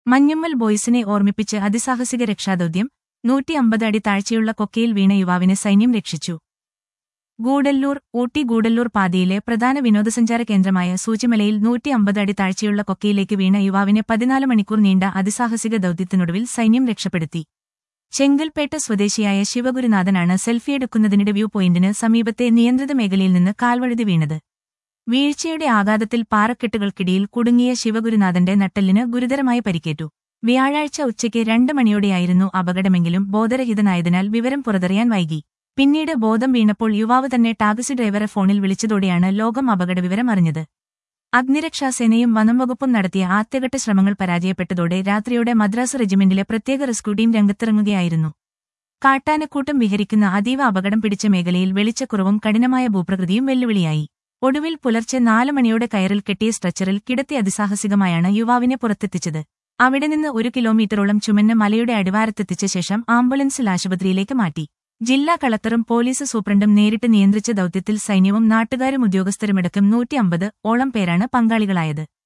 മഞ്ഞമ്മൽ ബോയ്സിനെ ഓർമ്മിപ്പിച്ച് അതിസാഹസിക രക്ഷാദൌത്യം നൂറ്റി അമ്പത് അടി താഴ്ചയുള്ള കൊക്കയിൽ വീണ യുവാവിനെ സൈന്യം രക്ഷിച്ചു ഗൂഡല്ലൂർ ഊട്ടി ഗൂഡല്ലൂർ പാതയിലെ പ്രധാന വിനോദസഞ്ചാര കേന്ദ്രമായ സൂചിമലയിൽ നൂറ്റി അമ്പത് അടി താഴ്ചയുള്ള കൊക്കയിലേക്ക് വീണ യുവാവിനെ പതിനാല് മണിക്കൂർ നീണ്ട അതിസാഹസിക ദൌത്യത്തിനൊടുവിൽ സൈന്യം രക്ഷപ്പെടുത്തി ചെങ്കൽപ്പേട്ട സ്വദേശിയായ ശിവഗുരുനാഥനാണ് സെൽഫിയെടുക്കുന്നതിനിടെ വ്യൂ പോയിന്റിന് സമീപത്തെ നിയന്ത്രിത മേഖലയിൽ നിന്ന് കാൽവഴുതി വീണത് വീഴ്ചയുടെ ആഘാതത്തിൽ പാറക്കെട്ടുകൾക്കിടയിൽ കുടുങ്ങിയ ശിവഗുരുനാഥന്റെ നട്ടെല്ലിന് ഗുരുതരമായി പരിക്കേറ്റു വ്യാഴാഴ്ച ഉച്ചയ്ക്ക് രണ്ട് മണിയോടെയായിരുന്നു അപകടമെങ്കിലും ബോധരഹിതനായതിനാൽ വിവരം പുറത്തറിയാൻ വൈകി പിന്നീട് ബോധം വീണപ്പോൾ യുവാവ് തന്നെ ടാക്സി ഡ്രൈവറെ ഫോണിൽ വിളിച്ചതോടെയാണ് ലോകം അപകടവിവരം അറിഞ്ഞത് അഗ്നിരക്ഷാസേനയും വനംവകുപ്പും നടത്തിയ ആദ്യഘട്ട ശ്രമങ്ങൾ പരാജയപ്പെട്ടതോടെ രാത്രിയോടെ മദ്രാസ് റെജിമെന്റിലെ പ്രത്യേക റെസ്ക്യൂ ടീം രംഗത്തിറങ്ങുകയായിരുന്നു കാട്ടാനക്കൂട്ടം വിഹരിക്കുന്ന അതീവ അപകടം പിടിച്ച മേഖലയിൽ വെളിച്ചക്കുറവും കഠിനമായ ഭൂപ്രകൃതിയും വെല്ലുവിളിയായി ഒടുവിൽ പുലർച്ചെ നാല് മണിയോടെ കയറിൽ കെട്ടിയ സ്ട്രെച്ചറിൽ കിടത്തി അതിസാഹസികമായാണ് യുവാവിനെ പുറത്തെത്തിച്ചത് അവിടെ നിന്ന് ഒരു കിലോമീറ്ററോളം ചുമന്ന മലയുടെ അടിവാരത്തെത്തിച്ച ശേഷം ആംബുലൻസിൽ ആശുപത്രിയിലേക്ക് മാറ്റി ജില്ലാ കളക്ടറും പോലീസ് സൂപ്രണ്ടും നേരിട്ട് നിയന്ത്രിച്ച ദൌത്യത്തിൽ സൈന്യവും നാട്ടുകാരും ഉദ്യോഗസ്ഥരുമടക്കം നൂറ്റി അമ്പത് ഓളം പേരാണ് പങ്കാളികളായത്